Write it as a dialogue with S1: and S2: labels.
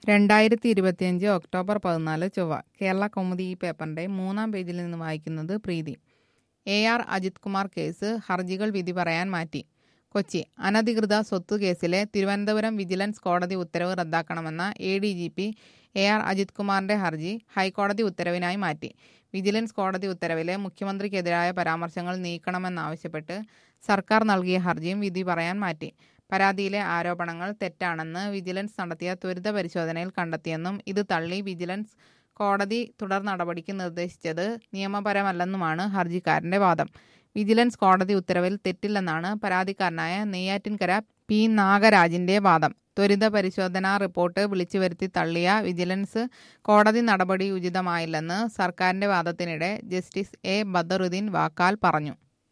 S1: രണ്ടായിരത്തി ഇരുപത്തിയഞ്ച് ഒക്ടോബർ പതിനാല് ചൊവ്വ കേരള കൗമുദി ഈ പേപ്പറിന്റെ മൂന്നാം പേജിൽ നിന്ന് വായിക്കുന്നത് Preethi A R Ajith Kumar case ഹർജികൾ വിധി പറയാൻ മാറ്റി കൊച്ചി അനധികൃത സ്വത്ത് കേസിലെ തിരുവനന്തപുരം വിജിലൻസ് കോടതി ഉത്തരവ് റദ്ദാക്കണമെന്ന A D G P A R Ajith കുമാറിന്റെ ഹർജി ഹൈക്കോടതി ഉത്തരവിനായി മാറ്റി വിജിലൻസ് കോടതി ഉത്തരവിലെ മുഖ്യമന്ത്രിക്കെതിരായ പരാമർശങ്ങൾ നീക്കണമെന്നാവശ്യപ്പെട്ട് സർക്കാർ നൽകിയ ഹർജിയും വിധി പറയാൻ മാറ്റി പരാതിയിലെ ആരോപണങ്ങൾ തെറ്റാണെന്ന് വിജിലൻസ് നടത്തിയ ത്വരിത പരിശോധനയിൽ കണ്ടെത്തിയെന്നും ഇത് തള്ളി വിജിലൻസ് കോടതി തുടർ നടപടിക്ക് നിർദ്ദേശിച്ചത് നിയമപരമല്ലെന്നുമാണ് ഹർജിക്കാരന്റെ വാദം വിജിലൻസ് കോടതി ഉത്തരവിൽ തെറ്റില്ലെന്നാണ് പരാതിക്കാരനായ നെയ്യാറ്റിൻകര പി നാഗരാജിന്റെ വാദം ത്വരിത പരിശോധനാ റിപ്പോർട്ട് വിളിച്ചു വരുത്തി തള്ളിയ വിജിലൻസ് കോടതി നടപടി ഉചിതമായില്ലെന്ന് സർക്കാരിന്റെ വാദത്തിനിടെ ജസ്റ്റിസ് എ ബദറുദ്ദീൻ വാക്കാൽ പറഞ്ഞു